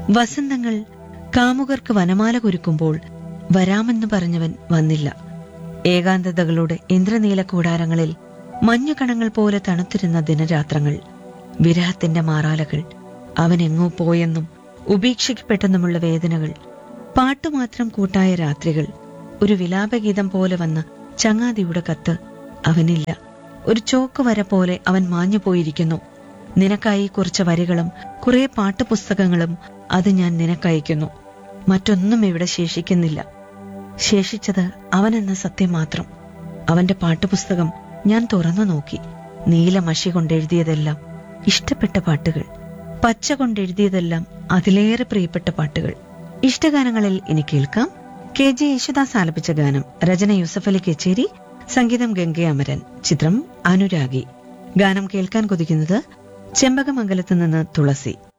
വസന്തങ്ങൾ കാമുകർക്ക് വനമാല കുരുക്കുമ്പോൾ വരാമെന്ന് പറഞ്ഞവൻ വന്നില്ല ഏകാന്തതകളുടെ ഇന്ദ്രനീല കൂടാരങ്ങളിൽ മഞ്ഞുകണങ്ങൾ പോലെ തണുത്തിരുന്ന ദിനരാത്രങ്ങൾ വിരഹത്തിന്റെ മാറാലകൾ അവൻ എങ്ങോ പോയെന്നും ഉപേക്ഷിക്കപ്പെട്ടെന്നുമുള്ള വേദനകൾ പാട്ടുമാത്രം കൂട്ടായ രാത്രികൾ ഒരു വിലാപഗീതം പോലെ വന്ന ചങ്ങാതിയുടെ കത്ത് അവനില്ല ഒരു ചോക്ക് വര പോലെ അവൻ മാഞ്ഞു പോയിരിക്കുന്നു നിനക്കായി കുറച്ച് വരികളും കുറെ പാട്ടുപുസ്തകങ്ങളും അത് ഞാൻ നിനക്കയക്കുന്നു മറ്റൊന്നും ഇവിടെ ശേഷിക്കുന്നില്ല ശേഷിച്ചത് അവനെന്ന സത്യം മാത്രം അവന്റെ പാട്ടുപുസ്തകം ഞാൻ തുറന്നു നോക്കി നീല മഷി കൊണ്ടെഴുതിയതെല്ലാം ഇഷ്ടപ്പെട്ട പാട്ടുകൾ പച്ച കൊണ്ടെഴുതിയതെല്ലാം അതിലേറെ പ്രിയപ്പെട്ട പാട്ടുകൾ ഇഷ്ടഗാനങ്ങളിൽ ഇനി കേൾക്കാം കെ ജെ യേശുദാസ് ആലപിച്ച ഗാനം രചന യൂസഫ് അലി കച്ചേരി സംഗീതം ഗംഗെ അമരൻ ചിത്രം അനുരാഗി ഗാനം കേൾക്കാൻ കൊതിക്കുന്നത് ചെമ്പകമംഗലത്ത് നിന്ന് തുളസി